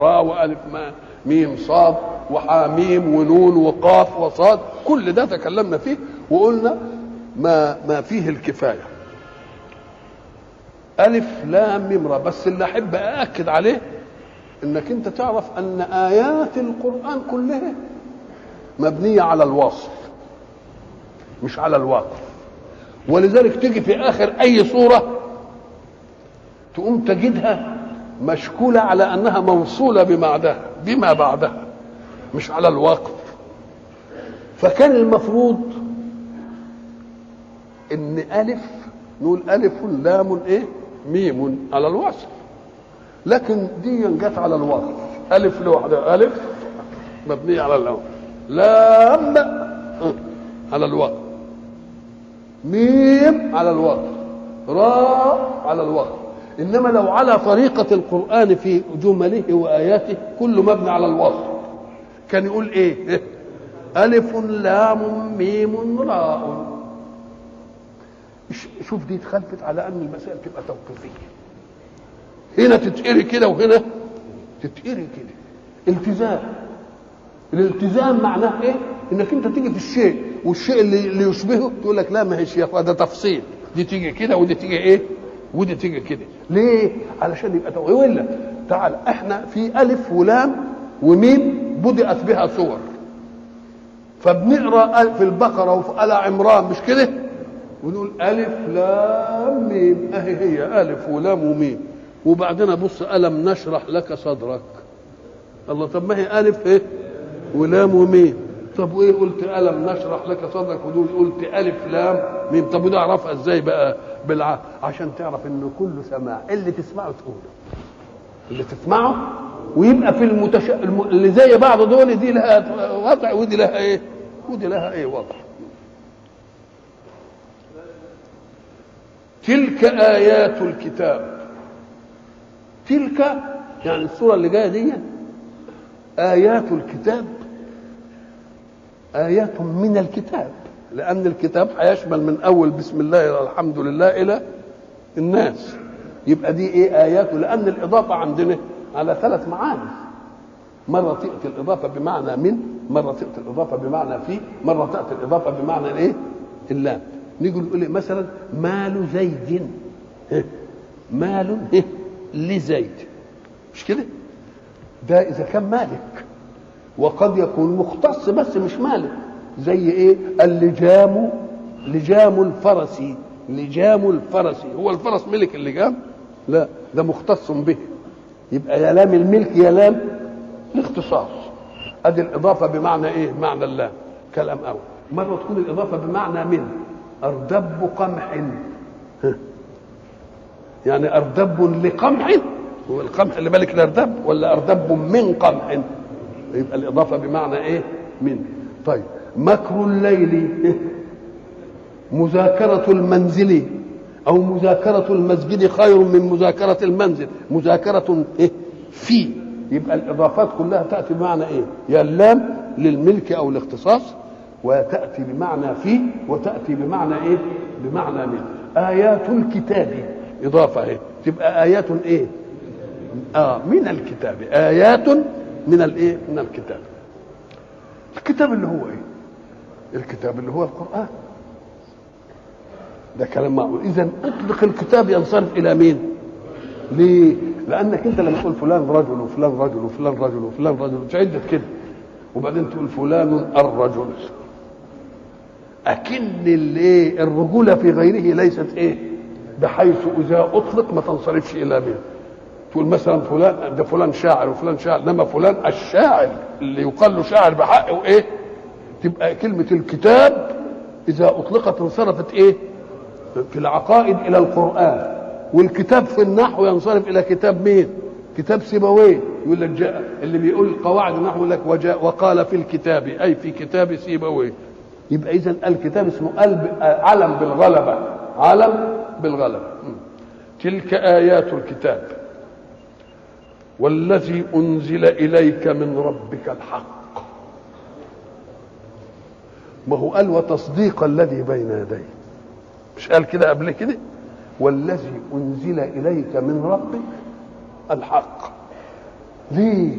راء والف ما ميم صاد وحاميم ونون وقاف وصاد كل ده تكلمنا فيه وقلنا ما ما فيه الكفايه الف لام ميم را بس اللي احب ااكد عليه انك انت تعرف ان ايات القران كلها مبنيه على الوصف مش على الواقف ولذلك تيجي في اخر اي سوره تقوم تجدها مشكولة على أنها موصولة بما بعدها بما بعدها مش على الوقف فكان المفروض إن ألف نقول ألف لام إيه ميم على الوصف لكن دي جت على الوقف ألف لوحدها ألف مبنية على اللام لام على الوقف ميم على الوقف راء على الوقف انما لو على طريقه القران في جمله واياته كله مبني على الوصف كان يقول ايه الف لام ميم راء شوف دي اتخلفت على ان المسائل تبقى توقيفيه هنا تتقري كده وهنا تتقري كده التزام الالتزام معناه ايه انك انت تيجي في الشيء والشيء اللي, اللي يشبهه تقول لك لا ما هيش يا ده تفصيل دي تيجي كده ودي تيجي ايه ودي تيجي كده ليه علشان يبقى توقيف ولا تعال احنا في الف ولام وميم بدات بها صور فبنقرا في البقره وفي ال عمران مش كده ونقول الف لام ميم اهي هي الف ولام وميم وبعدين ابص الم نشرح لك صدرك الله طب ما هي الف ايه ولام وميم طب وايه قلت الم نشرح لك صدرك ودول قلت الف لام ميم طب وده اعرفها ازاي بقى بالع... عشان تعرف انه كله سماع اللي تسمعه تقوله اللي تسمعه ويبقى في المتش... الم... اللي زي بعض دول دي لها وضع ودي لها ايه ودي لها ايه وضع تلك ايات الكتاب تلك يعني السوره اللي جايه دي ايات الكتاب ايات من الكتاب لان الكتاب هيشمل من اول بسم الله الى الحمد لله الى الناس يبقى دي ايه ايات لان الاضافه عندنا على ثلاث معاني مره تاتي الاضافه بمعنى من مره تاتي الاضافه بمعنى في مره تاتي الاضافه بمعنى الايه اللام نيجي نقول مثلا مال زيد مال لزيد مش كده ده اذا كان مالك وقد يكون مختص بس مش مالك زي ايه اللجام لجام الفرس لجام الفرس هو الفرس ملك اللجام لا ده مختص به يبقى يا لام الملك يا لام الاختصاص ادي الاضافه بمعنى ايه معنى اللام كلام اول مره تكون الاضافه بمعنى من اردب قمح يعني اردب لقمح هو القمح اللي بالك الاردب ولا اردب من قمح يبقى الاضافه بمعنى ايه من طيب مكر الليل مذاكرة المنزل أو مذاكرة المسجد خير من مذاكرة المنزل مذاكرة إيه؟ في يبقى الإضافات كلها تأتي بمعنى إيه يا اللام للملك أو الاختصاص وتأتي بمعنى في وتأتي بمعنى إيه بمعنى من آيات الكتاب إضافة إيه تبقى آيات إيه آه من الكتاب آيات من الإيه من الكتاب الكتاب اللي هو إيه الكتاب اللي هو القرآن ده كلام معقول إذا أطلق الكتاب ينصرف إلى مين؟ ليه؟ لأنك أنت لما تقول فلان رجل وفلان رجل وفلان رجل وفلان رجل تعدت كده وبعدين تقول فلان الرجل أكن الإيه؟ الرجولة في غيره ليست إيه؟ بحيث إذا أطلق ما تنصرفش إلى مين؟ تقول مثلا فلان ده فلان شاعر وفلان شاعر انما فلان الشاعر اللي يقال له شاعر بحق وايه؟ تبقى كلمة الكتاب إذا أطلقت انصرفت إيه؟ في العقائد إلى القرآن والكتاب في النحو ينصرف إلى كتاب مين؟ كتاب سيبويه يقول لك جاء اللي بيقول قواعد النحو يقول لك وجاء وقال في الكتاب أي في كتاب سيبويه يبقى إذا الكتاب اسمه قلب علم بالغلبة علم بالغلبة تلك آيات الكتاب والذي أنزل إليك من ربك الحق ما هو قال وتصديق الذي بين يديه مش قال كده قبل كده والذي انزل اليك من ربك الحق ليه